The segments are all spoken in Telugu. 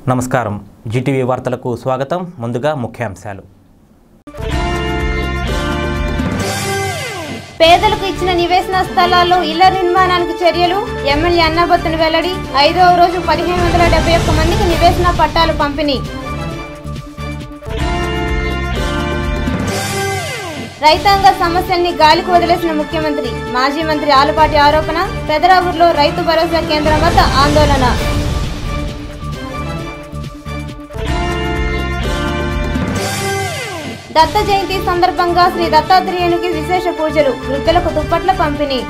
నమస్కారం జీటీవీ వార్తలకు స్వాగతం ముందుగా ముఖ్యాంశాలు పేదలకు ఇచ్చిన నివేశన స్థలాల్లో ఇళ్ల నిర్మాణానికి చర్యలు ఎమ్మెల్యే అన్నాబత్తును వెల్లడి ఐదవ రోజు పదిహేను వందల డెబ్బై ఒక్క మందికి నివేశన పట్టాలు పంపిణీ రైతాంగ సమస్యల్ని గాలికి వదిలేసిన ముఖ్యమంత్రి మాజీ మంత్రి ఆలపాటి ఆరోపణ పెదరావూరులో రైతు భరోసా కేంద్రం వద్ద ఆందోళన దత్త జయంతి సందర్భంగా శ్రీ దత్తాత్రేయునికి విశేష పూజలు వృద్ధులకు దుప్పట్ల పంపిణీ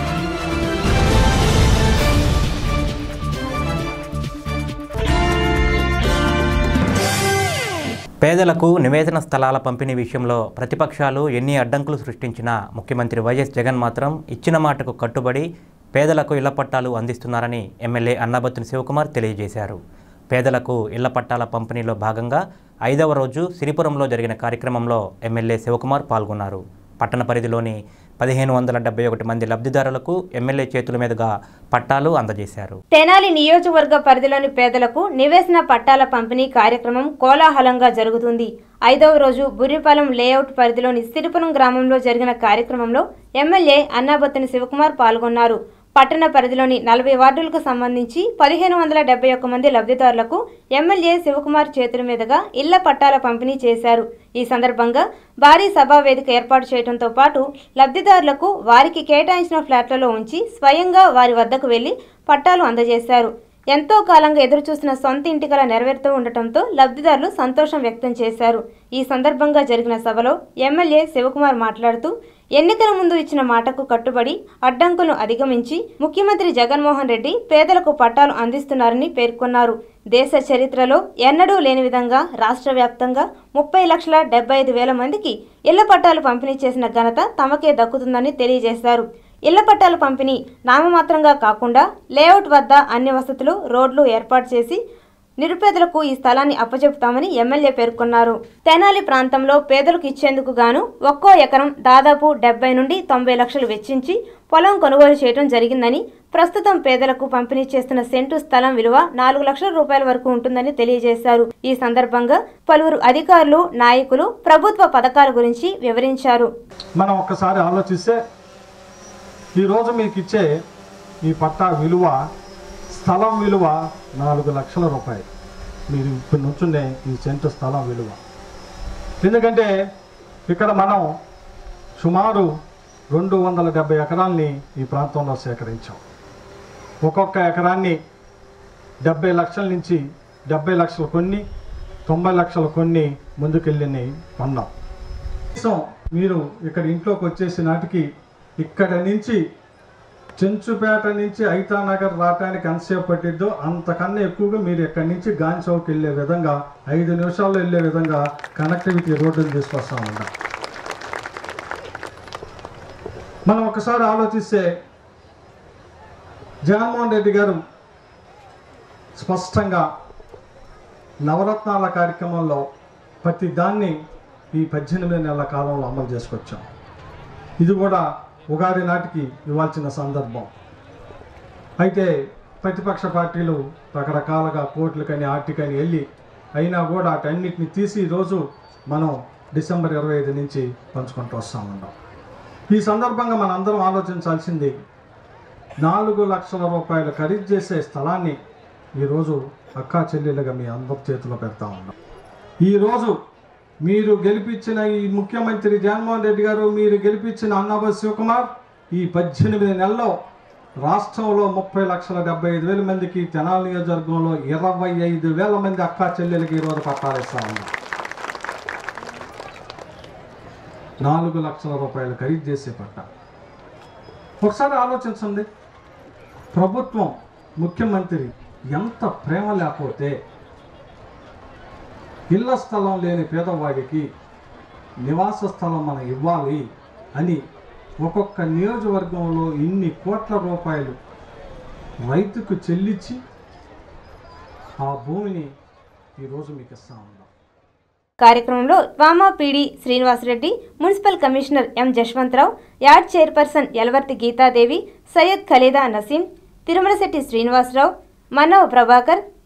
పేదలకు నివేదన స్థలాల పంపిణీ విషయంలో ప్రతిపక్షాలు ఎన్ని అడ్డంకులు సృష్టించినా ముఖ్యమంత్రి వైఎస్ జగన్ మాత్రం ఇచ్చిన మాటకు కట్టుబడి పేదలకు ఇళ్ల పట్టాలు అందిస్తున్నారని ఎమ్మెల్యే అన్నాబత్తుని శివకుమార్ తెలియజేశారు పేదలకు ఇళ్ల పట్టాల పంపిణీలో భాగంగా ఐదవ రోజు సిరిపురంలో జరిగిన కార్యక్రమంలో ఎమ్మెల్యే శివకుమార్ పాల్గొన్నారు పట్టణ పరిధిలోని పదిహేను వందల డెబ్బై ఒకటి మంది లబ్ధిదారులకు ఎమ్మెల్యే చేతుల మీదుగా పట్టాలు అందజేశారు తెనాలి నియోజకవర్గ పరిధిలోని పేదలకు నివేశన పట్టాల పంపిణీ కార్యక్రమం కోలాహలంగా జరుగుతుంది ఐదవ రోజు బుర్రిపాలెం లేఅవుట్ పరిధిలోని సిరిపురం గ్రామంలో జరిగిన కార్యక్రమంలో ఎమ్మెల్యే అన్నాబత్తిని శివకుమార్ పాల్గొన్నారు పట్టణ పరిధిలోని నలభై వార్డులకు సంబంధించి పదిహేను వందల డెబ్బై ఒక్క మంది లబ్ధిదారులకు ఎమ్మెల్యే శివకుమార్ చేతుల మీదుగా ఇళ్ల పట్టాల పంపిణీ చేశారు ఈ సందర్భంగా భారీ సభా వేదిక ఏర్పాటు చేయడంతో పాటు లబ్ధిదారులకు వారికి కేటాయించిన ఫ్లాట్లలో ఉంచి స్వయంగా వారి వద్దకు వెళ్లి పట్టాలు అందజేశారు ఎంతో కాలంగా ఎదురుచూసిన సొంత ఇంటి కల నెరవేరుతూ ఉండటంతో లబ్ధిదారులు సంతోషం వ్యక్తం చేశారు ఈ సందర్భంగా జరిగిన సభలో ఎమ్మెల్యే శివకుమార్ మాట్లాడుతూ ఎన్నికల ముందు ఇచ్చిన మాటకు కట్టుబడి అడ్డంకులను అధిగమించి ముఖ్యమంత్రి జగన్మోహన్ రెడ్డి పేదలకు పట్టాలు అందిస్తున్నారని పేర్కొన్నారు దేశ చరిత్రలో ఎన్నడూ లేని విధంగా రాష్ట్ర వ్యాప్తంగా ముప్పై లక్షల డెబ్బై ఐదు వేల మందికి ఇళ్ల పట్టాలు పంపిణీ చేసిన ఘనత తమకే దక్కుతుందని తెలియజేశారు ఇళ్ల పట్టాల పంపిణీ నామమాత్రంగా కాకుండా లేఅవుట్ వద్ద అన్ని వసతులు రోడ్లు ఏర్పాటు చేసి నిరుపేదలకు ఈ స్థలాన్ని అప్పచెపుతామని ఎమ్మెల్యే పేర్కొన్నారు తెనాలి ప్రాంతంలో పేదలకు ఇచ్చేందుకు గాను ఒక్కో ఎకరం దాదాపు డెబ్బై నుండి తొంభై లక్షలు వెచ్చించి పొలం కొనుగోలు చేయడం జరిగిందని ప్రస్తుతం పేదలకు పంపిణీ చేస్తున్న సెంటు స్థలం విలువ నాలుగు లక్షల రూపాయల వరకు ఉంటుందని తెలియజేశారు ఈ సందర్భంగా పలువురు అధికారులు నాయకులు ప్రభుత్వ పథకాల గురించి వివరించారు మనం ఒక్కసారి ఆలోచిస్తే ఈరోజు మీకు ఇచ్చే ఈ పట్టా విలువ స్థలం విలువ నాలుగు లక్షల రూపాయలు మీరు ఇప్పుడు నుంచుండే ఈ సెంటు స్థలం విలువ ఎందుకంటే ఇక్కడ మనం సుమారు రెండు వందల డెబ్బై ఎకరాల్ని ఈ ప్రాంతంలో సేకరించాం ఒక్కొక్క ఎకరాన్ని డెబ్బై లక్షల నుంచి డెబ్బై లక్షలు కొన్ని తొంభై లక్షలు కొన్ని ముందుకెళ్ళి కొన్నాం కనీసం మీరు ఇక్కడ ఇంట్లోకి వచ్చేసి నాటికి ఇక్కడ నుంచి చెంచుపేట నుంచి ఐతానగర్ రావటానికి ఎంతసేపు పట్టిద్దో అంతకన్నా ఎక్కువగా మీరు ఇక్కడి నుంచి గాన్ చౌక్ వెళ్ళే విధంగా ఐదు నిమిషాల్లో వెళ్ళే విధంగా కనెక్టివిటీ రోడ్డులు తీసుకొస్తా ఉన్నాం మనం ఒకసారి ఆలోచిస్తే జగన్మోహన్ రెడ్డి గారు స్పష్టంగా నవరత్నాల కార్యక్రమంలో ప్రతి దాన్ని ఈ పద్దెనిమిది నెలల కాలంలో అమలు చేసుకొచ్చాం ఇది కూడా ఉగాది నాటికి ఇవ్వాల్సిన సందర్భం అయితే ప్రతిపక్ష పార్టీలు రకరకాలుగా కోర్టులకని ఆర్టికని వెళ్ళి అయినా కూడా అటన్నిటిని తీసి ఈరోజు మనం డిసెంబర్ ఇరవై ఐదు నుంచి పంచుకుంటూ వస్తూ ఉన్నాం ఈ సందర్భంగా మనందరం ఆలోచించాల్సింది నాలుగు లక్షల రూపాయలు ఖరీదు చేసే స్థలాన్ని ఈరోజు అక్కా చెల్లెలుగా మీ అందరి చేతిలో పెడతా ఉన్నాం ఈరోజు మీరు గెలిపించిన ఈ ముఖ్యమంత్రి జగన్మోహన్ రెడ్డి గారు మీరు గెలిపించిన అన్నవ శివకుమార్ ఈ పద్దెనిమిది నెలల్లో రాష్ట్రంలో ముప్పై లక్షల డెబ్బై ఐదు వేల మందికి తెనాలి నియోజకవర్గంలో ఇరవై ఐదు వేల మంది అక్కా చెల్లెలకి ఈరోజు పట్టాలిస్తా ఉన్నారు నాలుగు లక్షల రూపాయలు ఖరీదు చేసే పట్ట ఒకసారి ఆలోచించండి ప్రభుత్వం ముఖ్యమంత్రి ఎంత ప్రేమ లేకపోతే ఇళ్ల స్థలం లేని పేదవాడికి నివాస స్థలం మనం ఇవ్వాలి అని ఒక్కొక్క నియోజకవర్గంలో ఇన్ని కోట్ల రూపాయలు రైతుకు చెల్లించి ఆ భూమిని ఈరోజు మీకు ఇస్తా ఉన్నాం కార్యక్రమంలో వామా PD Srinivasareddy municipal commissioner M Jashwantharao yard chairperson Yalavarthi Geethadevi Syed Khalida Naseem Tirumalasetty Srinivasarao Manav Prabhakar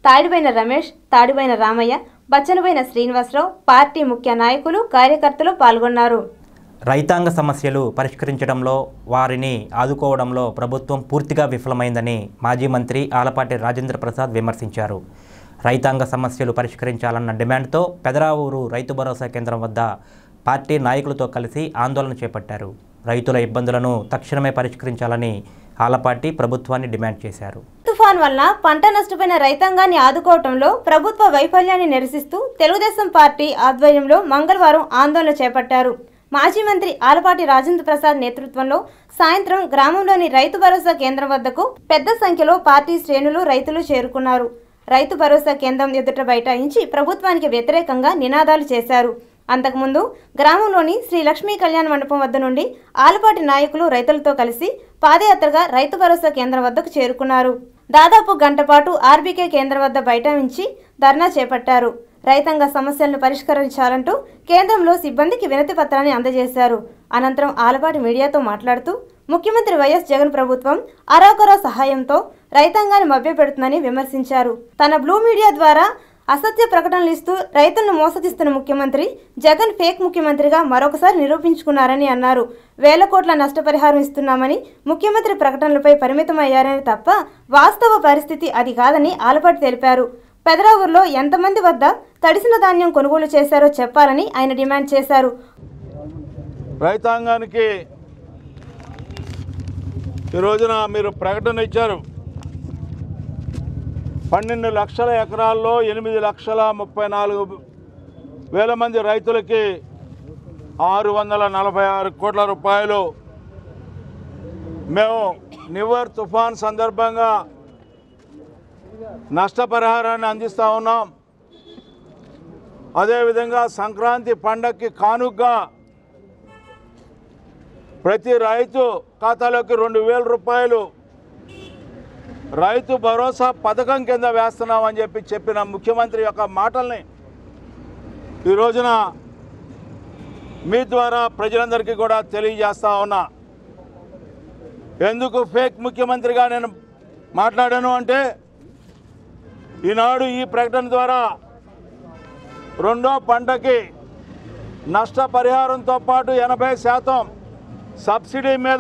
Tadipoyina Ramesh Tadipoyina Ramaiah Bachanapoyina Srinivasarao party ముఖ్య నాయకులు కార్యకర్తలు పాల్గొన్నారు రైతాంగ సమస్యలు పరిష్కరించడంలో వారిని ఆదుకోవడంలో ప్రభుత్వం పూర్తిగా విఫలమైందని మాజీ మంత్రి ఆలపాటి రాజేంద్ర ప్రసాద్ విమర్శించారు రైతాంగ సమస్యలు పరిష్కరించాలన్న డిమాండ్తో పెదరావూరు రైతు భరోసా కేంద్రం వద్ద పార్టీ నాయకులతో కలిసి ఆందోళన చేపట్టారు రైతుల ఇబ్బందులను తక్షణమే పరిష్కరించాలని ఆలపాటి ప్రభుత్వాన్ని డిమాండ్ చేశారు తుఫాన్ వలన పంట నష్టపోయిన రైతాంగాన్ని ఆదుకోవటంలో ప్రభుత్వ వైఫల్యాన్ని నిరసిస్తూ తెలుగుదేశం పార్టీ ఆధ్వర్యంలో మంగళవారం ఆందోళన చేపట్టారు మాజీ మంత్రి ఆలపాటి రాజేంద్ర ప్రసాద్ నేతృత్వంలో సాయంత్రం గ్రామంలోని రైతు భరోసా కేంద్రం వద్దకు పెద్ద సంఖ్యలో పార్టీ శ్రేణులు రైతులు చేరుకున్నారు రైతు భరోసా కేంద్రం ఎదుట బైఠాయించి ప్రభుత్వానికి వ్యతిరేకంగా నినాదాలు చేశారు అంతకుముందు గ్రామంలోని శ్రీ లక్ష్మీ కళ్యాణ మండపం వద్ద నుండి ఆలపాటి నాయకులు రైతులతో కలిసి పాదయాత్రగా రైతు భరోసా కేంద్రం వద్దకు చేరుకున్నారు దాదాపు గంట పాటు ఆర్బీకే కేంద్రం వద్ద బైఠాయించి ధర్నా చేపట్టారు రైతాంగ సమస్యలను పరిష్కరించాలంటూ కేంద్రంలో సిబ్బందికి వినతి పత్రాన్ని అందజేశారు అనంతరం ఆలపాటి మీడియాతో మాట్లాడుతూ ముఖ్యమంత్రి వైఎస్ జగన్ ప్రభుత్వం అరాకొరా సహాయంతో రైతాంగాన్ని మభ్యపెడుతుందని విమర్శించారు తన బ్లూ మీడియా ద్వారా అసత్య ప్రకటనలు ఇస్తూ రైతులను మోసగిస్తున్న ముఖ్యమంత్రి జగన్ ఫేక్ ముఖ్యమంత్రిగా మరొకసారి నిరూపించుకున్నారని అన్నారు వేల కోట్ల నష్టపరిహారం ఇస్తున్నామని ముఖ్యమంత్రి ప్రకటనలపై పరిమితమయ్యారని తప్ప వాస్తవ పరిస్థితి అది కాదని ఆలపాటి తెలిపారు పెదరావూరులో ఎంతమంది వద్ద తడిసిన ధాన్యం కొనుగోలు చేశారో చెప్పాలని ఆయన డిమాండ్ చేశారు రైతాంగానికి ఈ రోజున మీరు ప్రకటన ఇచ్చారు పన్నెండు లక్షల ఎకరాల్లో ఎనిమిది లక్షల ముప్పై నాలుగు వేల మంది రైతులకి ఆరు వందల నలభై ఆరు కోట్ల రూపాయలు మేము నివర్ తుఫాన్ సందర్భంగా నష్టపరిహారాన్ని అందిస్తూ ఉన్నాం అదేవిధంగా సంక్రాంతి పండగకి కానుగ్గా ప్రతి రైతు ఖాతాలోకి రెండు వేల రూపాయలు రైతు భరోసా పథకం కింద వేస్తున్నామని చెప్పి చెప్పిన ముఖ్యమంత్రి యొక్క మాటల్ని ఈ రోజున మీ ద్వారా ప్రజలందరికీ కూడా తెలియజేస్తా ఉన్నా ఎందుకు ఫేక్ ముఖ్యమంత్రిగా నేను మాట్లాడాను అంటే ఈనాడు ఈ ప్రకటన ద్వారా రెండో పంటకి నష్టపరిహారంతో పాటు ఎనభై శాతం సబ్సిడీ మీద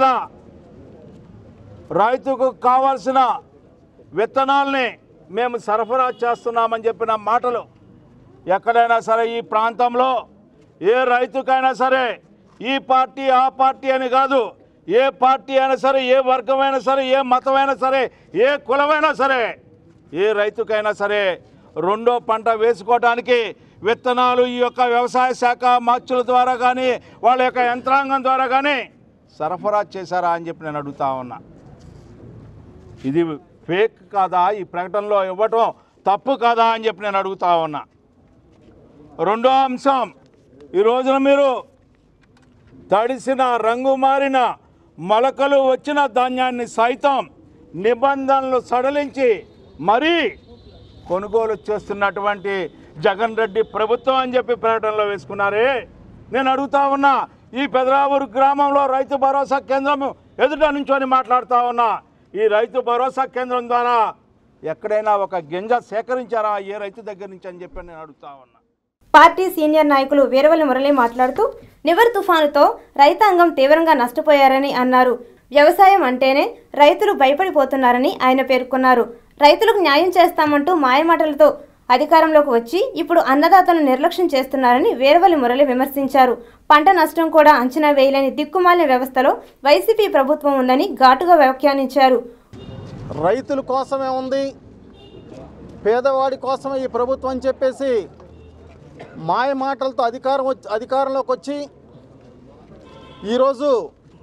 రైతుకు కావాల్సిన విత్తనాల్ని మేము సరఫరా చేస్తున్నామని చెప్పిన మాటలు ఎక్కడైనా సరే ఈ ప్రాంతంలో ఏ రైతుకైనా సరే ఈ పార్టీ ఆ పార్టీ అని కాదు ఏ పార్టీ అయినా సరే ఏ వర్గమైనా సరే ఏ మతమైనా సరే ఏ కులమైనా సరే ఏ రైతుకైనా సరే రెండో పంట వేసుకోవడానికి విత్తనాలు ఈ యొక్క వ్యవసాయ శాఖ మార్చుల ద్వారా కానీ వాళ్ళ యొక్క యంత్రాంగం ద్వారా కానీ సరఫరా చేశారా అని చెప్పి నేను అడుగుతా ఉన్నా ఇది ఫేక్ కాదా ఈ ప్రకటనలో ఇవ్వటం తప్పు కాదా అని చెప్పి నేను అడుగుతా ఉన్నా రెండో అంశం ఈ రోజున మీరు తడిసిన రంగు మారిన మొలకలు వచ్చిన ధాన్యాన్ని సైతం నిబంధనలు సడలించి మరీ కొనుగోలు చేస్తున్నటువంటి జగన్ రెడ్డి ప్రభుత్వం అని చెప్పి ప్రకటనలో వేసుకున్నారే నేను అడుగుతా ఉన్నా ఈ పెదరావూరు గ్రామంలో రైతు భరోసా కేంద్రం ఎదుట నుంచొని మాట్లాడుతా ఉన్నా ఈ రైతు భరోసా కేంద్రం ద్వారా ఎక్కడైనా ఒక గింజ సేకరించారా ఏ రైతు దగ్గర నుంచి అని చెప్పి నేను అడుగుతా ఉన్నా పార్టీ సీనియర్ నాయకులు వీరవల్లి మురళి మాట్లాడుతూ నివర్ తుఫానుతో రైతాంగం తీవ్రంగా నష్టపోయారని అన్నారు వ్యవసాయం అంటేనే రైతులు భయపడిపోతున్నారని ఆయన పేర్కొన్నారు రైతులకు న్యాయం చేస్తామంటూ మాయమాటలతో అధికారంలోకి వచ్చి ఇప్పుడు అన్నదాతలను నిర్లక్ష్యం చేస్తున్నారని వీరవల్లి మురళి విమర్శించారు పంట నష్టం కూడా అంచనా వేయలేని దిక్కుమాలిన వ్యవస్థలో వైసీపీ ప్రభుత్వం ఉందని ఘాటుగా వ్యాఖ్యానించారు రైతుల కోసమే ఉంది పేదవాడి కోసమే ఈ ప్రభుత్వం అని చెప్పేసి మాయ మాటలతో అధికారం వచ్చి అధికారంలోకి వచ్చి ఈరోజు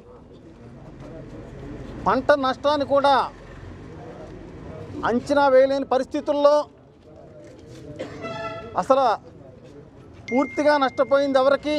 పంట నష్టాన్ని కూడా అంచనా వేయలేని పరిస్థితుల్లో అసలు పూర్తిగా నష్టపోయింది ఎవరికి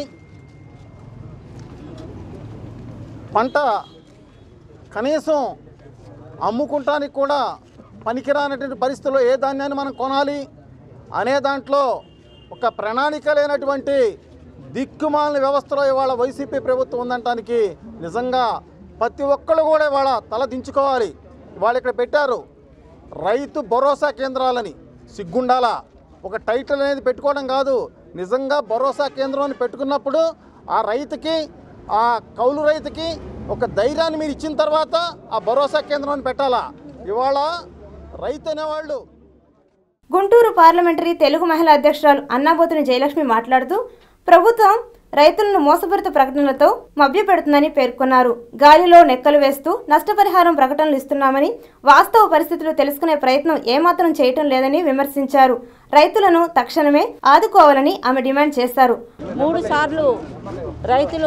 పంట కనీసం అమ్ముకుంటానికి కూడా పనికిరానటువంటి పరిస్థితుల్లో ఏ ధాన్యాన్ని మనం కొనాలి అనే దాంట్లో ఒక ప్రణాళిక లేనటువంటి దిక్కుమాలిన వ్యవస్థలో ఇవాళ వైసీపీ ప్రభుత్వం ఉందనటానికి నిజంగా ప్రతి ఒక్కళ్ళు కూడా ఇవాళ తల దించుకోవాలి ఇవాళ ఇక్కడ పెట్టారు రైతు భరోసా కేంద్రాలని సిగ్గుండాలా ఒక టైటిల్ అనేది పెట్టుకోవడం కాదు నిజంగా భరోసా కేంద్రం అని పెట్టుకున్నప్పుడు ఆ రైతుకి ఆ కౌలు రైతుకి ఒక ధైర్యాన్ని మీరు ఇచ్చిన తర్వాత ఆ భరోసా కేంద్రం అని పెట్టాలా ఇవాళ రైతు అనేవాళ్ళు గుంటూరు పార్లమెంటరీ తెలుగు మహిళా అధ్యక్షురాలు అన్నాబోతుని జయలక్ష్మి మాట్లాడుతూ ప్రభుత్వం రైతులను మోసపూరిత ప్రకటనలతో మభ్యపెడుతుందని పేర్కొన్నారు గాలిలో నెక్కలు వేస్తూ నష్టపరిహారం ప్రకటనలు ఇస్తున్నామని వాస్తవ పరిస్థితులు తెలుసుకునే ప్రయత్నం ఏమాత్రం చేయటం లేదని విమర్శించారు రైతులను తక్షణమే ఆదుకోవాలని ఆమె డిమాండ్ చేశారు మూడు సార్లు రైతులు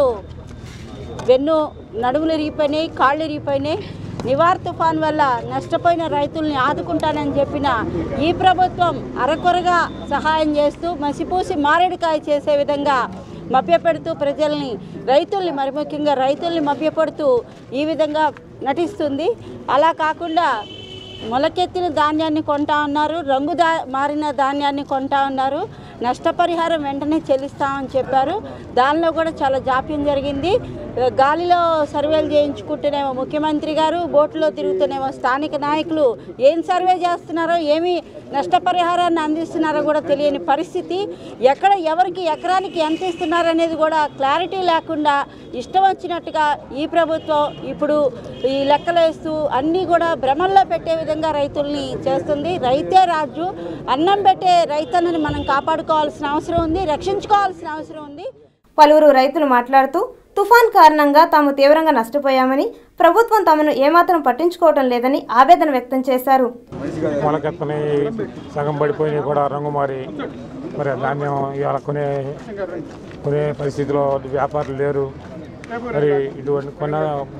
వెన్ను నడుములు ఇరిగిపోయినాయి కాళ్ళు ఇరిగిపోయినాయి నివార్ తుఫాన్ వల్ల నష్టపోయిన రైతుల్ని ఆదుకుంటానని చెప్పిన ఈ ప్రభుత్వం అరకొరగా సహాయం చేస్తూ మసిపూసి మారేడుకాయ చేసే విధంగా మభ్యపెడుతూ ప్రజల్ని రైతుల్ని మరి ముఖ్యంగా రైతుల్ని మభ్యపెడుతూ ఈ విధంగా నటిస్తుంది అలా కాకుండా మొలకెత్తిన ధాన్యాన్ని కొంటా ఉన్నారు రంగు దా మారిన ధాన్యాన్ని కొంటా ఉన్నారు నష్టపరిహారం వెంటనే చెల్లిస్తామని చెప్పారు దానిలో కూడా చాలా జాప్యం జరిగింది గాలిలో సర్వేలు చేయించుకుంటేనేమో ముఖ్యమంత్రి గారు బోట్లో తిరుగుతూనేమో స్థానిక నాయకులు ఏం సర్వే చేస్తున్నారో ఏమి నష్టపరిహారాన్ని అందిస్తున్నారో కూడా తెలియని పరిస్థితి ఎక్కడ ఎవరికి ఎకరానికి ఎంత ఇస్తున్నారు అనేది కూడా క్లారిటీ లేకుండా ఇష్టం వచ్చినట్టుగా ఈ ప్రభుత్వం ఇప్పుడు ఈ లెక్కలేస్తూ అన్నీ కూడా భ్రమల్లో పెట్టే విధంగా రైతుల్ని చేస్తుంది రైతే రాజు అన్నం పెట్టే రైతన్నని మనం కాపాడుకోవాల్సిన అవసరం ఉంది రక్షించుకోవాల్సిన అవసరం ఉంది పలువురు రైతులు మాట్లాడుతూ తుఫాన్ కారణంగా తాము తీవ్రంగా నష్టపోయామని ప్రభుత్వం తమను ఏమాత్రం పట్టించుకోవటం లేదని ఆవేదన వ్యక్తం చేశారు మొలకెత్తని సగం పడిపోయినాయి కూడా రంగు మారి మరి ధాన్యం ఇవాళ కొనే కొనే పరిస్థితిలో వ్యాపారులు లేరు మరి ఇటువంటి కొన్న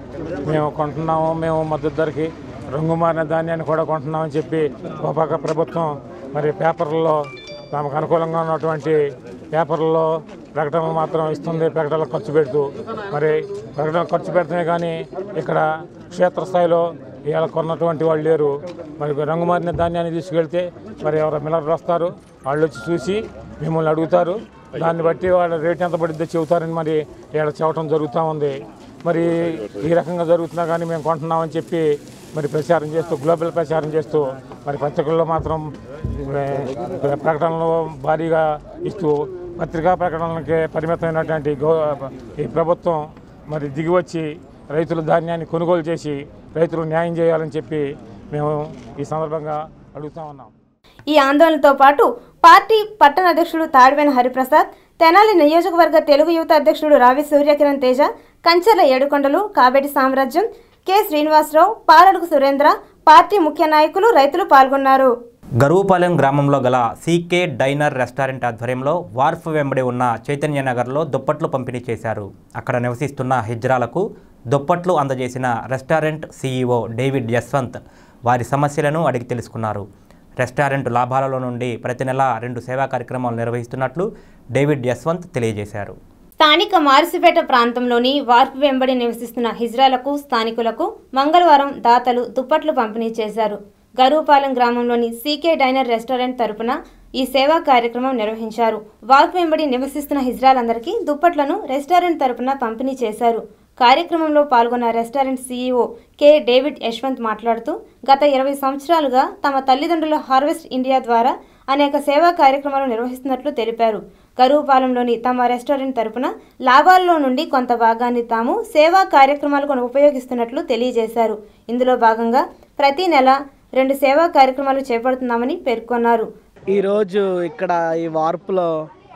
మేము కొంటున్నాము మేము మద్దతు ధరకి రంగు మారిన ధాన్యాన్ని కూడా కొంటున్నామని చెప్పి ఒక పక్క ప్రభుత్వం మరి పేపర్లలో తమకు అనుకూలంగా ఉన్నటువంటి పేపర్లలో ప్రకటనలు మాత్రం ఇస్తుంది ప్రకటనలు ఖర్చు పెడుతూ మరి ప్రకటన ఖర్చు పెడుతున్నాయి కానీ ఇక్కడ క్షేత్రస్థాయిలో ఇవాళ కొన్నటువంటి వాళ్ళు లేరు మరి రంగు మారిన ధాన్యాన్ని తీసుకెళ్తే మరి ఎవరో మిల్లర్లు వస్తారు వాళ్ళు వచ్చి చూసి మిమ్మల్ని అడుగుతారు దాన్ని బట్టి వాళ్ళ రేట్ ఎంత పడిద్దో చెబుతారని మరి ఇక్కడ చెప్పడం జరుగుతూ ఉంది మరి ఈ రకంగా జరుగుతున్నా కానీ మేము కొంటున్నామని చెప్పి మరి ప్రచారం చేస్తూ గ్లోబల్ ప్రచారం చేస్తూ మరి పత్రికల్లో మాత్రం ఏ, ప్రకటనలు భారీగా ఇస్తూ పత్రికా ప్రకటనలకి పరిమితమైనటువంటి గౌ ఈ ప్రభుత్వం మరి దిగి వచ్చి రైతుల ధాన్యాన్ని కొనుగోలు చేసి రైతులు న్యాయం చేయాలని చెప్పి మేము ఈ సందర్భంగా అడుగుతా ఉన్నాం ఈ ఆందోళనతో పాటు పార్టీ పట్టణ అధ్యక్షుడు తాడివేన హరిప్రసాద్ తెనాలి నియోజకవర్గ తెలుగు యువత అధ్యక్షుడు రావి సూర్యకిరణ్ తేజ కంచెల ఏడుకొండలు కాబేటి సామ్రాజ్యం కె శ్రీనివాసరావు పాలడుగు సురేంద్ర పార్టీ ముఖ్య నాయకులు రైతులు పాల్గొన్నారు గరువుపాలెం గ్రామంలో గల సీకే డైనర్ రెస్టారెంట్ ఆధ్వర్యంలో వార్ఫ్ వెంబడి ఉన్న చైతన్య నగర్లో దుప్పట్లు పంపిణీ చేశారు అక్కడ నివసిస్తున్న హిజ్రాలకు దుప్పట్లు అందజేసిన రెస్టారెంట్ సీఈఓ డేవిడ్ యశ్వంత్ వారి సమస్యలను అడిగి తెలుసుకున్నారు రెస్టారెంట్ లాభాలలో నుండి ప్రతి నెల రెండు సేవా కార్యక్రమాలు నిర్వహిస్తున్నట్లు డేవిడ్ యశ్వంత్ తెలియజేశారు స్థానిక మారిసిపేట ప్రాంతంలోని వార్పు వెంబడి నివసిస్తున్న హిజ్రాలకు స్థానికులకు మంగళవారం దాతలు దుప్పట్లు పంపిణీ చేశారు గరువుపాలెం గ్రామంలోని సీకే డైనర్ రెస్టారెంట్ తరపున ఈ సేవా కార్యక్రమం నిర్వహించారు వార్పు వెంబడి నివసిస్తున్న హిజ్రాలందరికీ దుప్పట్లను రెస్టారెంట్ తరపున పంపిణీ చేశారు కార్యక్రమంలో పాల్గొన్న restaurant CEO K David Yashwant మాట్లాడుతూ గత ఇరవై సంవత్సరాలుగా తమ తల్లిదండ్రుల హార్వెస్ట్ ఇండియా ద్వారా అనేక సేవా కార్యక్రమాలు నిర్వహిస్తున్నట్లు తెలిపారు కరువుపాలెంలోని తమ రెస్టారెంట్ తరపున లాభాల్లో నుండి కొంత భాగాన్ని తాము సేవా కార్యక్రమాలకు ఉపయోగిస్తున్నట్లు తెలియజేశారు ఇందులో భాగంగా ప్రతి నెల రెండు సేవా కార్యక్రమాలు చేపడుతున్నామని పేర్కొన్నారు ఈరోజు ఇక్కడ ఈ వార్పులో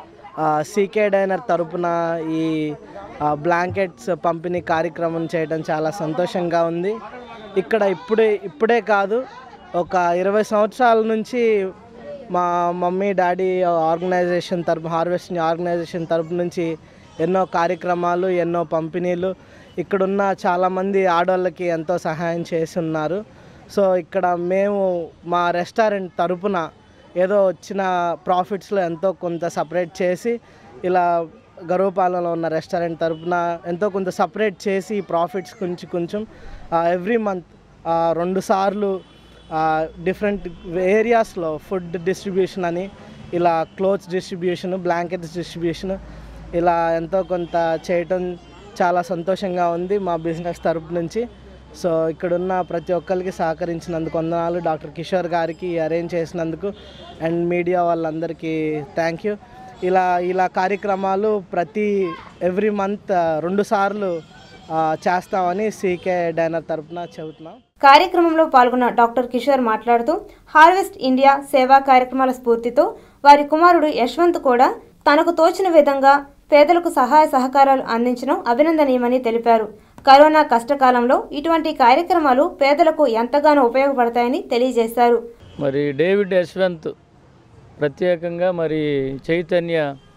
సీకే డైనర్ తరపున ఈ ఆ, బ్లాంకెట్స్ పంపిణీ కార్యక్రమం చేయడం చాలా సంతోషంగా ఉంది ఇక్కడ ఇప్పుడే ఇప్పుడే కాదు ఒక ఇరవై సంవత్సరాల నుంచి మా మమ్మీ డాడీ ఆర్గనైజేషన్ తరపు హార్వెస్ట్ ఆర్గనైజేషన్ తరపు నుంచి ఎన్నో కార్యక్రమాలు ఎన్నో పంపిణీలు ఇక్కడున్న చాలామంది ఆడవాళ్ళకి ఎంతో సహాయం చేసి ఉన్నారు సో ఇక్కడ మేము మా రెస్టారెంట్ తరపున ఏదో వచ్చిన ప్రాఫిట్స్లో ఎంతో కొంత సపరేట్ చేసి ఇలా గర్వపాలెంలో ఉన్న రెస్టారెంట్ తరపున ఎంతో కొంత సపరేట్ చేసి ఈ ప్రాఫిట్స్ కొంచెం కొంచెం ఎవ్రీ మంత్ రెండు సార్లు డిఫరెంట్ ఏరియాస్లో ఫుడ్ డిస్ట్రిబ్యూషన్ అని ఇలా క్లోత్స్ డిస్ట్రిబ్యూషన్ బ్లాంకెట్స్ డిస్ట్రిబ్యూషన్ ఇలా ఎంతో కొంత చేయటం చాలా సంతోషంగా ఉంది మా బిజినెస్ తరపు నుంచి సో ఇక్కడున్న ప్రతి ఒక్కరికి సహకరించినందుకు వందనాలు డాక్టర్ కిషోర్ గారికి అరేంజ్ చేసినందుకు అండ్ మీడియా వాళ్ళందరికీ థ్యాంక్ యూ ఇలా ఇలా కార్యక్రమాలు ప్రతి ఎవ్రీ మంత్ రెండు సార్లు ఆ, చేస్తామని సీకే డైనర్ తరపున చెబుతున్నాం కార్యక్రమంలో పాల్గొన్న డాక్టర్ కిషోర్ మాట్లాడుతూ హార్వెస్ట్ ఇండియా సేవా కార్యక్రమాల స్ఫూర్తితో వారి కుమారుడు యశ్వంత్ కూడా తనకు తోచిన విధంగా పేదలకు సహాయ సహకారాలు అందించడం అభినందనీయమని తెలిపారు కరోనా కష్టకాలంలో ఇటువంటి కార్యక్రమాలు పేదలకు ఎంతగానో ఉపయోగపడతాయని తెలియజేశారు మరి డేవిడ్ యశ్వంత్ ప్రత్యేకంగా మరి చైతన్య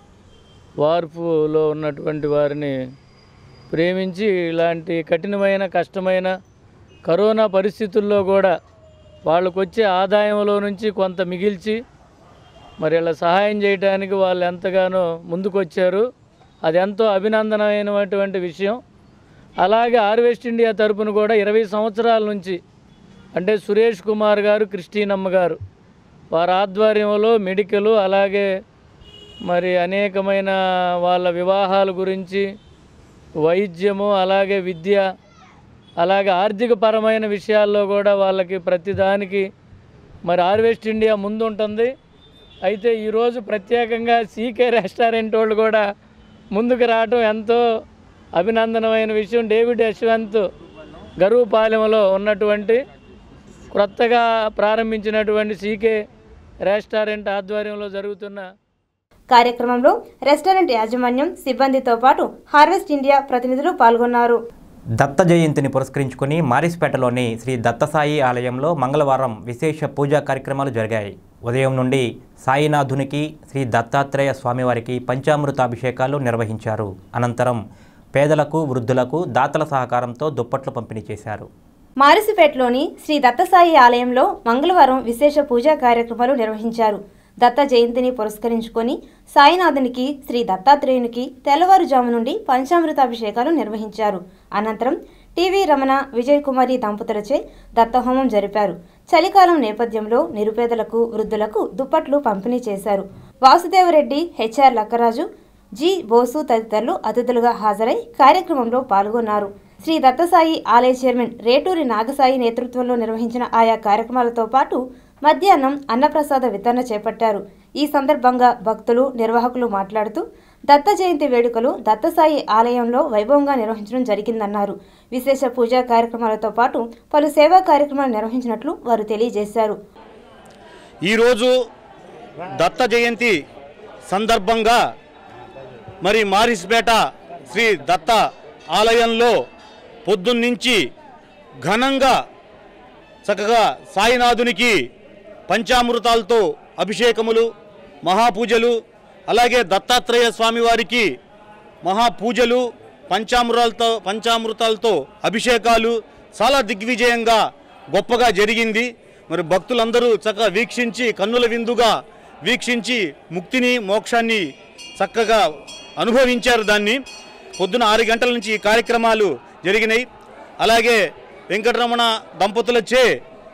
వార్పులో ఉన్నటువంటి వారిని ప్రేమించి ఇలాంటి కఠినమైన కష్టమైన కరోనా పరిస్థితుల్లో కూడా వాళ్ళకు వచ్చే ఆదాయంలో నుంచి కొంత మిగిల్చి మరి ఇలా సహాయం చేయడానికి వాళ్ళు ఎంతగానో ముందుకొచ్చారు అది ఎంతో అభినందనమైనటువంటి విషయం అలాగే హార్వెస్ట్ ఇండియా తరపున కూడా ఇరవై సంవత్సరాల నుంచి అంటే సురేష్ కుమార్ గారు క్రిస్టీనమ్మ గారు వారి ఆధ్వర్యంలో మెడికల్ అలాగే మరి అనేకమైన వాళ్ళ వివాహాల గురించి వైద్యము అలాగే విద్య అలాగే ఆర్థిక పరమైన విషయాల్లో కూడా వాళ్ళకి ప్రతిదానికి మరి హార్వెస్ట్ ఇండియా ముందుంటుంది అయితే ఈరోజు ప్రత్యేకంగా సీకే రెస్టారెంట్ వాళ్ళు కూడా ముందుకు రావడం ఎంతో అభినందనమైన విషయం డేవిడ్ యశ్వంత్ గరువుపాలెంలో ఉన్నటువంటి క్రొత్తగా ప్రారంభించినటువంటి సీకే రెస్టారెంట్ ఆధ్వర్యంలో జరుగుతున్న కార్యక్రమంలో రెస్టారెంట్ యాజమాన్యం సిబ్బందితో పాటు హార్వెస్ట్ ఇండియా ప్రతినిధులు పాల్గొన్నారు దత్త జయంతిని పురస్కరించుకుని మారిస్పేటలోని శ్రీ దత్తసాయి ఆలయంలో మంగళవారం విశేష పూజా కార్యక్రమాలు జరిగాయి ఉదయం నుండి సాయినాథునికి శ్రీ దత్తాత్రేయ స్వామివారికి పంచామృతాభిషేకాలు నిర్వహించారు అనంతరం పేదలకు వృద్ధులకు దాతల సహకారంతో దుప్పట్లు పంపిణీ చేశారు మారిసిపేటలోని శ్రీ దత్తసాయి ఆలయంలో మంగళవారం విశేష పూజా కార్యక్రమాలు నిర్వహించారు దత్త జయంతిని పురస్కరించుకొని సాయినాథునికి శ్రీ దత్తాత్రేయునికి తెల్లవారుజాము నుండి పంచామృతాభిషేకాలు నిర్వహించారు అనంతరం టీవీ రమణ విజయ్ కుమారి దంపతులచే దత్తహోమం జరిపారు చలికాలం నేపథ్యంలో నిరుపేదలకు వృద్ధులకు దుప్పట్లు పంపిణీ చేశారు వాసుదేవరెడ్డి హెచ్ఆర్ లక్కరాజు జి బోసు తదితరులు అతిథులుగా హాజరై కార్యక్రమంలో పాల్గొన్నారు శ్రీ దత్తసాయి ఆలయ చైర్మన్ రేటూరి నాగసాయి నేతృత్వంలో నిర్వహించిన ఆయా కార్యక్రమాలతో పాటు మధ్యాహ్నం అన్నప్రసాద వితరణ చేపట్టారు ఈ సందర్భంగా భక్తులు నిర్వాహకులు మాట్లాడుతూ దత్త జయంతి వేడుకలు దత్తసాయి ఆలయంలో వైభవంగా నిర్వహించడం జరిగిందన్నారు విశేష పూజా కార్యక్రమాలతో పాటు పలు సేవా కార్యక్రమాలు నిర్వహించినట్లు వారు తెలియజేశారు ఈరోజు దత్త జయంతి సందర్భంగా మరి మారిస్పేట శ్రీ దత్త ఆలయంలో పొద్దున్నుంచి ఘనంగా చక్కగా సాయినాథునికి పంచామృతాలతో అభిషేకములు మహాపూజలు అలాగే దత్తాత్రేయ స్వామివారికి మహాపూజలు పంచామృతాలతో పంచామృతాలతో అభిషేకాలు చాలా దిగ్విజయంగా గొప్పగా జరిగింది మరి భక్తులందరూ చక్కగా వీక్షించి కన్నుల విందుగా వీక్షించి ముక్తిని మోక్షాన్ని చక్కగా అనుభవించారు దాన్ని పొద్దున ఆరు గంటల నుంచి ఈ కార్యక్రమాలు జరిగినాయి అలాగే వెంకటరమణ దంపతులచే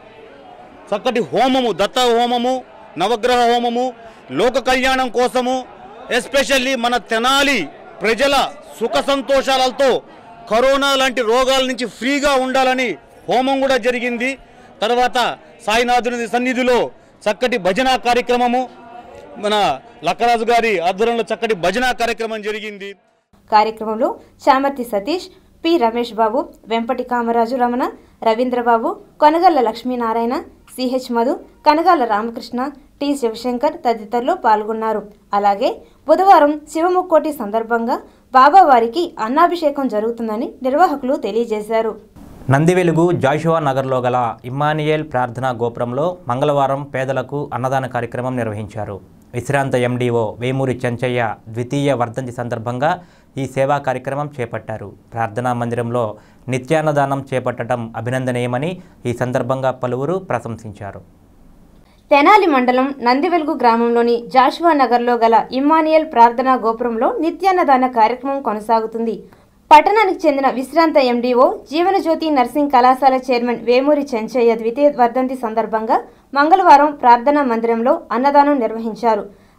చక్కటి హోమము దత్త హోమము నవగ్రహ హోమము లోక కళ్యాణం కోసము ఎస్పెషల్లీ మన తెనాలి ప్రజల సుఖ సంతోషాలతో కరోనా లాంటి రోగాల నుంచి ఫ్రీగా ఉండాలని హోమం కూడా జరిగింది తర్వాత సాయినాథుని సన్నిధిలో చక్కటి భజన కార్యక్రమము మన లక్కరాజు గారి ఆధ్వర్యంలో చక్కటి భజన కార్యక్రమం జరిగింది కార్యక్రమంలో Chamarthi Satish P Ramesh Babu Vempati Kamaraju Ramana Ravindrababu Konagalla Lakshminarayana C H Madhu Kanagala Ramakrishna T Sivasankar తదితరులు పాల్గొన్నారు అలాగే బుధవారం శివముక్కోటి సందర్భంగా బాబావారికి అన్నాభిషేకం జరుగుతుందని నిర్వాహకులు తెలియజేశారు నందివెలుగు జాషువా నగర్లో గల ఇమ్మానియేల్ ప్రార్థనా గోపురంలో మంగళవారం పేదలకు అన్నదాన కార్యక్రమం నిర్వహించారు విశ్రాంత ఎండీఓ వేమూరి చెంచయ్య ద్వితీయ వర్ధంతి సందర్భంగా ఈ సేవా కార్యక్రమం చేపట్టారు ప్రార్థనా మందిరంలో నిత్యాన్నదానం చేపట్టడం అభినందనీయమని ఈ సందర్భంగా పలువురు ప్రశంసించారు తెనాలి మండలం నందివెలుగు గ్రామంలోని జాషువా నగర్లో గల ఇమ్మానియల్ ప్రార్థనా గోపురంలో నిత్యాన్నదాన కార్యక్రమం కొనసాగుతుంది పట్టణానికి చెందిన విశ్రాంత ఎండీఓ జీవనజ్యోతి నర్సింగ్ కళాశాల చైర్మన్ వేమూరి చెంచయ్య ద్వితీయ వర్ధంతి సందర్భంగా మంగళవారం ప్రార్థనా మందిరంలో అన్నదానం నిర్వహించారు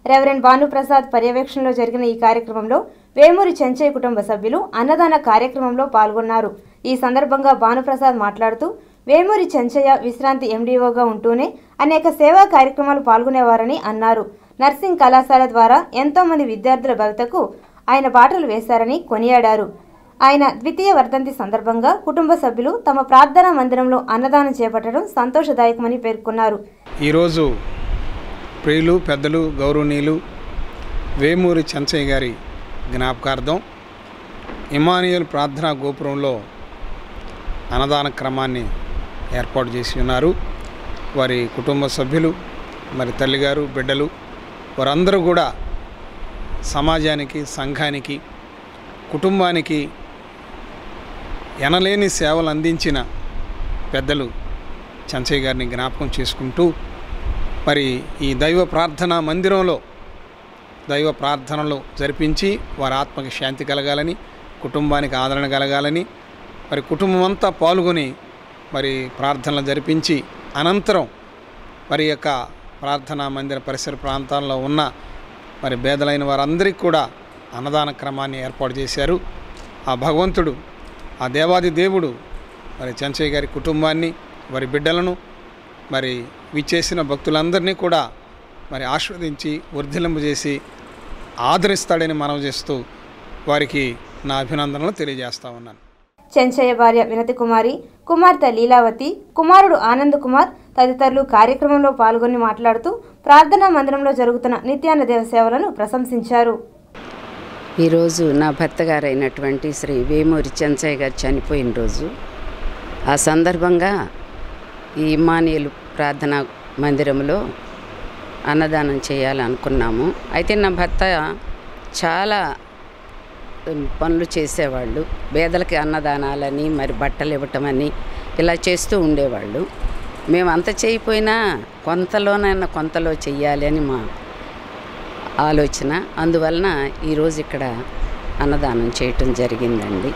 రెవరెండ్ భానుప్రసాద్ పర్యవేక్షణలో జరిగిన ఈ కార్యక్రమంలో వేమూరి చెంచయ్య కుటుంబ సభ్యులు అన్నదాన కార్యక్రమంలో పాల్గొన్నారు ఈ సందర్భంగా భానుప్రసాద్ మాట్లాడుతూ వేమూరి చెంచయ్య విశ్రాంతి ఎండీఓగా ఉంటూనే అనేక సేవా కార్యక్రమాలు పాల్గొనేవారని అన్నారు నర్సింగ్ కళాశాల ద్వారా ఎంతో మంది విద్యార్థుల భవితకు ఆయన బాటలు వేశారని కొనియాడారు ఆయన ద్వితీయ వర్ధంతి సందర్భంగా కుటుంబ సభ్యులు తమ ప్రార్థనా మందిరంలో అన్నదానం చేపట్టడం సంతోషదాయకమని పేర్కొన్నారు ఈరోజు ప్రియులు పెద్దలు గౌరవనీయులు వేమూరి చెంచయ్య గారి జ్ఞాపకార్థం ఇమానియల్ ప్రార్థనా గోపురంలో అన్నదాన క్రమాన్ని ఏర్పాటు చేసి ఉన్నారు వారి కుటుంబ సభ్యులు మరి తల్లిగారు బిడ్డలు వారందరూ కూడా సమాజానికి సంఘానికి కుటుంబానికి ఎనలేని సేవలు అందించిన పెద్దలు చెంచయ్య గారిని జ్ఞాపకం చేసుకుంటూ మరి ఈ దైవ ప్రార్థనా మందిరంలో దైవ ప్రార్థనలు జరిపించి వారి ఆత్మకి శాంతి కలగాలని కుటుంబానికి ఆదరణ కలగాలని మరి కుటుంబం అంతా పాల్గొని మరి ప్రార్థనలు జరిపించి అనంతరం మరి యొక్క ప్రార్థనా మందిర పరిసర ప్రాంతాల్లో ఉన్న మరి పేదలైన వారందరికీ కూడా అన్నదాన క్రమాన్ని ఏర్పాటు చేశారు ఆ భగవంతుడు ఆ దేవాది దేవుడు మరి చెంచయ్య గారి కుటుంబాన్ని వారి బిడ్డలను మరి విచ్చేసిన భక్తులందరినీ కూడా మరి ఆస్వాదించి వర్ధిలింపజేసి ఆదరిస్తాడని మనవి చేస్తూ వారికి నా అభినందనలు తెలియజేస్తా ఉన్నాను చెంచయ్య భార్య వినతి కుమారి కుమార్తె లీలావతి కుమారుడు ఆనంద్ కుమార్ తదితరులు కార్యక్రమంలో పాల్గొని మాట్లాడుతూ ప్రార్థనా మందిరంలో జరుగుతున్న నిత్యాన్న దేవ సేవలను ప్రశంసించారు ఈరోజు నా భర్త గారైనటువంటి శ్రీ వేమూరి చెంచయ్య గారు చనిపోయిన రోజు ఆ సందర్భంగా ఈ ఇమానియలు ప్రార్థనా మందిరంలో అన్నదానం చేయాలనుకున్నాము అయితే నా భర్త చాలా పనులు చేసేవాళ్ళు పేదలకి అన్నదానాలని మరి బట్టలు ఇవ్వటమని ఇలా చేస్తూ ఉండేవాళ్ళు మేము అంత చేయకపోయినా కొంతలోనైనా కొంతలో చెయ్యాలి అని మా ఆలోచన అందువలన ఈరోజు ఇక్కడ అన్నదానం చేయటం జరిగిందండి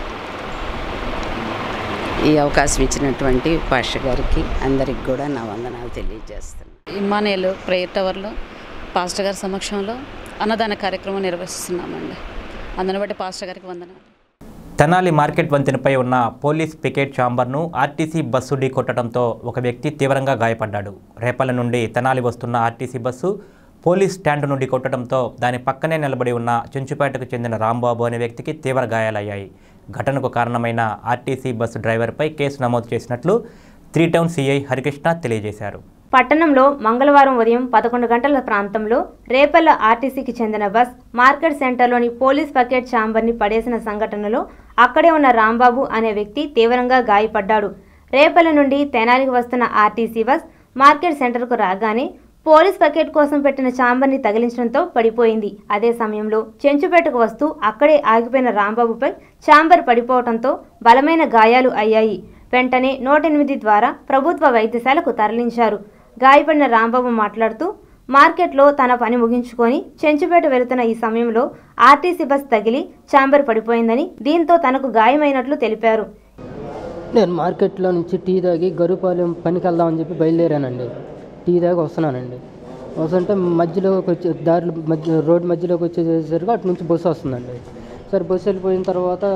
ఈ అవకాశం ఇచ్చినటువంటి పాష గారికి అందరికి కూడా నా వందనాలు తెలియజేస్తాను ఇమ్మానేలు ప్రేయర్ టవర్లో పాస్టర్ గారి సమక్షంలో అన్నదాన కార్యక్రమం నిర్వహిస్తున్నామండి అందుని బట్టి పాస్టర్ గారికి వందనాలు తెనాలి మార్కెట్ వంతెనపై ఉన్న పోలీస్ పికెట్ ఛాంబర్ను ఆర్టీసీ బస్సు ఢీ కొట్టడంతో ఒక వ్యక్తి తీవ్రంగా గాయపడ్డాడు రేపల నుండి తెనాలి వస్తున్న ఆర్టీసీ బస్సు పోలీస్ స్టాండ్ నుండి కొట్టడంతో దాని పక్కనే నిలబడి ఉన్న చెంచుపేటకు చెందిన రాంబాబు అనే వ్యక్తికి తీవ్ర గాయాలయ్యాయి ఘటనకు కారణమైన ఆర్టీసీ బస్సు డ్రైవర్పై కేసు నమోదు చేసినట్లు త్రీ టౌన్ సిఐ హరికృష్ణ తెలియజేశారు పట్టణంలో మంగళవారం ఉదయం పదకొండు గంటల ప్రాంతంలో రేపల్ల ఆర్టీసీకి చెందిన బస్ మార్కెట్ సెంటర్లోని పోలీస్ బకెట్ ఛాంబర్ని పడేసిన సంఘటనలో అక్కడే ఉన్న రాంబాబు అనే వ్యక్తి తీవ్రంగా గాయపడ్డాడు రేపల్ల నుండి తెనాలికి వస్తున్న ఆర్టీసీ బస్ మార్కెట్ సెంటర్కు రాగానే పోలీస్ బకెట్ కోసం పెట్టిన ఛాంబర్ని తగిలించడంతో పడిపోయింది అదే సమయంలో చెంచుపేటకు వస్తూ అక్కడే ఆగిపోయిన రాంబాబుపై ఛాంబర్ పడిపోవడంతో బలమైన గాయాలు అయ్యాయి వెంటనే నూట ఎనిమిది ద్వారా ప్రభుత్వ వైద్యశాలకు తరలించారు గాయపడిన రాంబాబు మాట్లాడుతూ మార్కెట్లో తన పని ముగించుకొని చెంచుపేట వెళుతున్న ఈ సమయంలో ఆర్టీసీ బస్ తగిలి ఛాంబర్ పడిపోయిందని దీంతో తనకు గాయమైనట్లు తెలిపారు నేను మార్కెట్లో నుంచి టీ తాగి గరుపాలెం పనికి వెళ్దామని చెప్పి బయలుదేరానండి టీ తాగి వస్తున్నానండి వస్తుంటే మధ్యలోకి వచ్చే దారిలో మధ్య రోడ్ మధ్యలోకి వచ్చేసరికి అటు నుంచి బస్సు వస్తుందండి సరే బస్సు వెళ్ళిపోయిన తర్వాత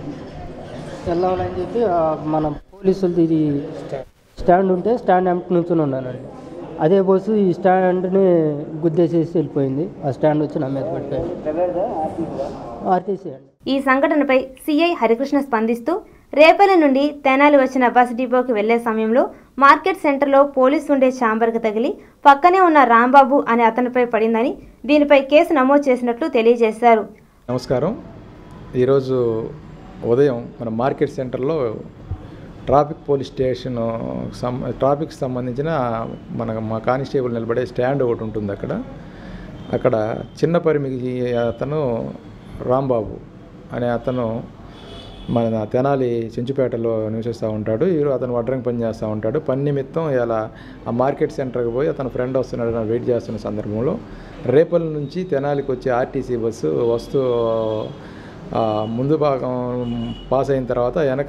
వెళ్ళాలని చెప్పి ఆ మన పోలీసులది ఇది స్టాండ్ ఉంటే స్టాండ్ ఎంట నుంచుని ఉన్నానండి అదే బస్సు ఈ స్టాండ్ని గుద్దేసేసి వెళ్ళిపోయింది ఆ స్టాండ్ వచ్చి నా మీద పడిపోయింది ఆర్టీసీ అండి ఈ సంఘటనపై సీఐ హరికృష్ణ స్పందిస్తూ రేపల నుండి తెనాలి వచ్చిన బస్ డిపోకి వెళ్లే సమయంలో మార్కెట్ సెంటర్లో పోలీసు ఉండే ఛాంబర్కి తగిలి పక్కనే ఉన్న రాంబాబు అనే అతనిపై పడిందని దీనిపై కేసు నమోదు చేసినట్లు తెలియజేశారు నమస్కారం ఈరోజు ఉదయం మన మార్కెట్ సెంటర్లో ట్రాఫిక్ పోలీస్ స్టేషన్ సం ట్రాఫిక్కి సంబంధించిన మన మా కానిస్టేబుల్ నిలబడే స్టాండ్ ఒకటి ఉంటుంది అక్కడ అక్కడ చిన్న పరిమితి అతను రాంబాబు అనే అతను మన తెనాలి చెంచుపేటలో నివసిస్తూ ఉంటాడు ఈరోజు అతను వడ్రంగి పని చేస్తూ ఉంటాడు పని నిమిత్తం ఇలా ఆ మార్కెట్ సెంటర్కి పోయి అతను ఫ్రెండ్ వస్తున్నాడు అని వెయిట్ చేస్తున్న సందర్భంలో రేపల నుంచి తెనాలికి వచ్చే ఆర్టీసీ బస్సు వస్తూ ఆ, ముందు భాగం పాస్ అయిన తర్వాత వెనక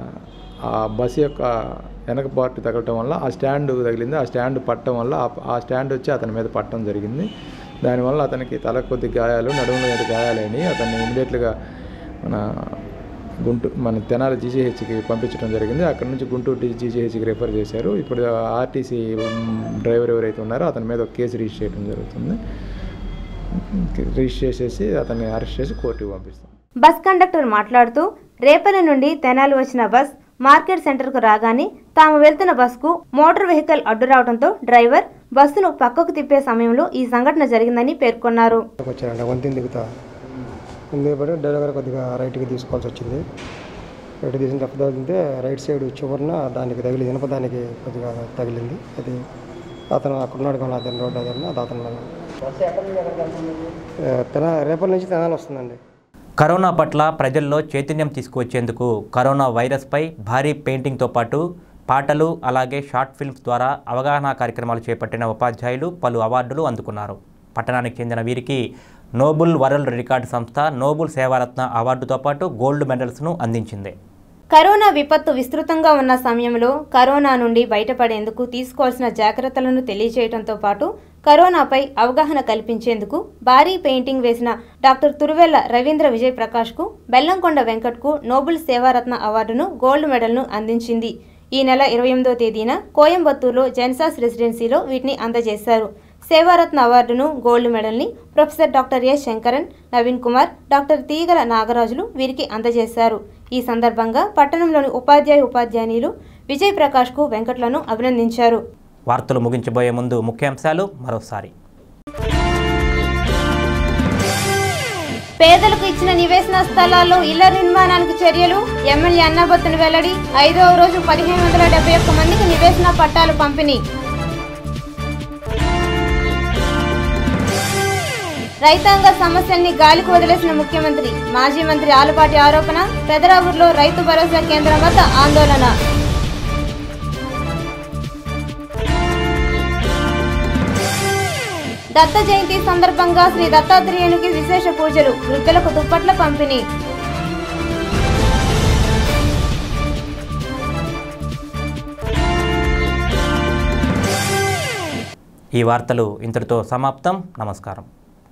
ఆ బస్సు యొక్క వెనక పార్ట్ తగలటం వల్ల ఆ స్టాండ్ తగిలింది ఆ స్టాండ్ పట్టడం వల్ల ఆ- ఆ స్టాండ్ వచ్చి అతని మీద పట్టడం జరిగింది దానివల్ల అతనికి తల కొద్ది గాయాలు నడుము మీద గాయాలని అతన్ని ఇమీడియట్గా మన గుంటూరు మన తెనాలి జీజీహెచ్కి పంపించడం జరిగింది అక్కడ నుంచి గుంటూరు జీజీహెచ్కి రెఫర్ చేశారు ఇప్పుడు ఆర్టీసీ డ్రైవర్ ఎవరైతే ఉన్నారో అతని మీద ఒక కేసు రిజిస్టర్ చేయడం జరుగుతుంది రిజిస్టర్ చేసేసి అతన్ని అరెస్ట్ చేసి కోర్టుకు పంపిస్తాం బస్ కండక్టర్ మాట్లాడుతూ రేపల్లి నుండి తెనాలి వచ్చిన బస్ మార్కెట్ సెంటర్కు రాగానే తాము వెళ్తున్న బస్కు మోటార్ వెహికల్ అడ్డు రావడంతో డ్రైవర్ బస్సును పక్కకు తిప్పే సమయంలో ఈ సంఘటన జరిగిందని పేర్కొన్నారు వచ్చారంట వంతిని దిగుతా దిగబడి డ్రైవర్ కొద్దిగా రైట్కి తీసుకోవాల్సి వచ్చింది రైట్ తీసిన తప్ప తగిలితే రైట్ సైడ్ చివరిన దానికి తగిలి ఇనుప దానికి కొద్దిగా తగిలింది అది అతను అక్కడ ఉన్నాడు కానీ అతను రోడ్డు అతను అది అతను ఆ, తెన రేపటి నుంచి తెనాలి వస్తుందండి కరోనా పట్ల ప్రజల్లో చైతన్యం తీసుకువచ్చేందుకు కరోనా వైరస్పై భారీ పెయింటింగ్తో పాటు పాటలు అలాగే షార్ట్ ఫిల్మ్స్ ద్వారా అవగాహన కార్యక్రమాలు చేపట్టిన ఉపాధ్యాయులు పలు అవార్డులు అందుకున్నారు పట్టణానికి చెందిన వీరికి నోబుల్ వరల్డ్ రికార్డు సంస్థ నోబుల్ సేవారత్న అవార్డుతో పాటు గోల్డ్ మెడల్స్ను అందించింది కరోనా విపత్తు విస్తృతంగా ఉన్న సమయంలో కరోనా నుండి బయటపడేందుకు తీసుకోవాల్సిన జాగ్రత్తలను తెలియజేయడంతో పాటు కరోనాపై అవగాహన కల్పించేందుకు భారీ పెయింటింగ్ వేసిన డాక్టర్ తురువెల్ల రవీంద్ర విజయ్ ప్రకాష్కు బెల్లంకొండ వెంకట్కు నోబుల్ సేవారత్న అవార్డును గోల్డ్ మెడల్ను అందించింది ఈ నెల ఇరవై ఎనిమిదో తేదీన కోయంబత్తూరులో జెన్సాస్ రెసిడెన్సీలో వీటిని అందజేశారు సేవారత్న అవార్డును గోల్డ్ మెడల్ని professor doctor S Sankaran Naveen Kumar doctor Teegala నాగరాజులు వీరికి అందజేశారు ఈ సందర్భంగా పట్టణంలోని ఉపాధ్యాయ ఉపాధ్యాయునిలు విజయ్ ప్రకాష్కు వెంకట్లను అభినందించారు వార్తలు ముగించబోయే ముందు ముఖ్యాంశాలు మరోసారి పేదలకు ఇచ్చిన నివేశన స్థలాల్లో ఇళ్ల నిర్మాణానికి చర్యలు ఎమ్మెల్యే అన్నాబత్తును వెల్లడి ఐదవ రోజు పదిహేను వందల డెబ్బై ఒక్క మందికి నివేశన పట్టాలు పంపిణీ రైతాంగ సమస్యల్ని గాలికి వదిలేసిన ముఖ్యమంత్రి మాజీ మంత్రి ఆలపాటి ఆరోపణ పెదరావూరులో రైతు భరోసా కేంద్రం వద్ద ఆందోళన దత్త జయంతి సందర్భంగా శ్రీ దత్తాత్రేయునికి విశేష పూజలు వృద్ధులకు దుప్పట్ల పంపిణీ ఈ వార్తలు ఇంతటితో సమాప్తం నమస్కారం